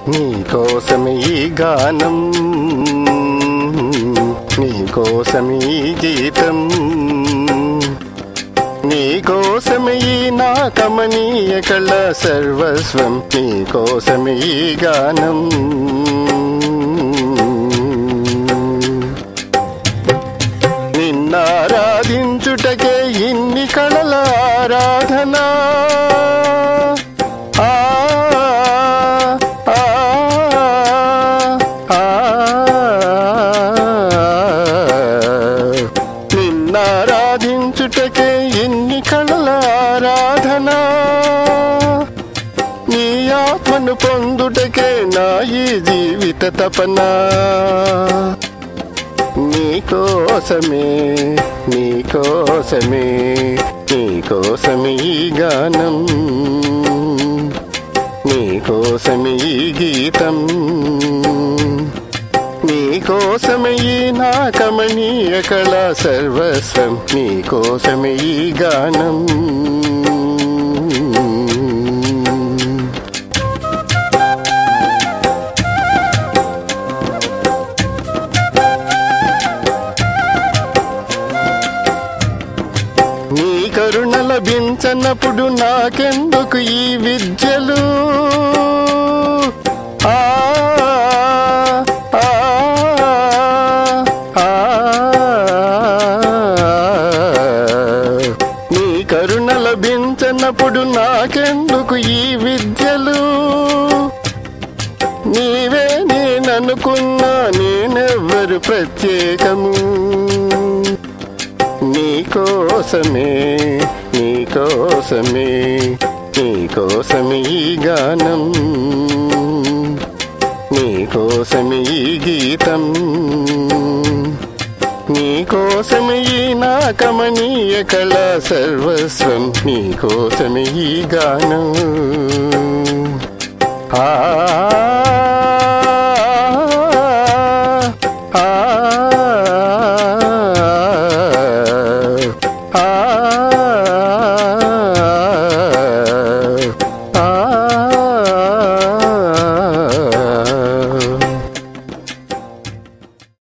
నీకోసమే ఈ గానం నీకోసమే ఈ గీతం నీకోసమే ఈ నా కమనీయ కళ సర్వస్వం నీకోసమే ఈ గానం నిన్నారాధించుటకే ఇన్ని కళల ఆరాధన ఆ, ఆ, ఆ, నిన్నారాధించుటకే ఇన్ని కళల ఆరాధన నీ ఆత్మను పొందుటకే నా ఈ జీవిత తపన నీకోసమే నీకోసమే నీకోసమే ఈ గానం నీకోసమే ఈ గీతం నీకోసమే ఈ నా కమనీయ కళ సర్వస్వం నీకోసమే ఈ గానం నీ కరుణ లభించనప్పుడు నాకెందుకు ఈ విద్యలు ఆ, ఆ, ఆ, నీ కరుణ లభించనప్పుడు నాకెందుకు ఈ విద్యలు నీవే నేననుకున్నా నేనెవ్వరు ప్రత్యేకము నీకోసమే నీకోసమే నీకోసమే ఈ గానం నీకోసమే ఈ గీతం నీకోసమే ఈ నా కమనీయ కళ సర్వస్వం నీకోసమే ఈ గానం ఆ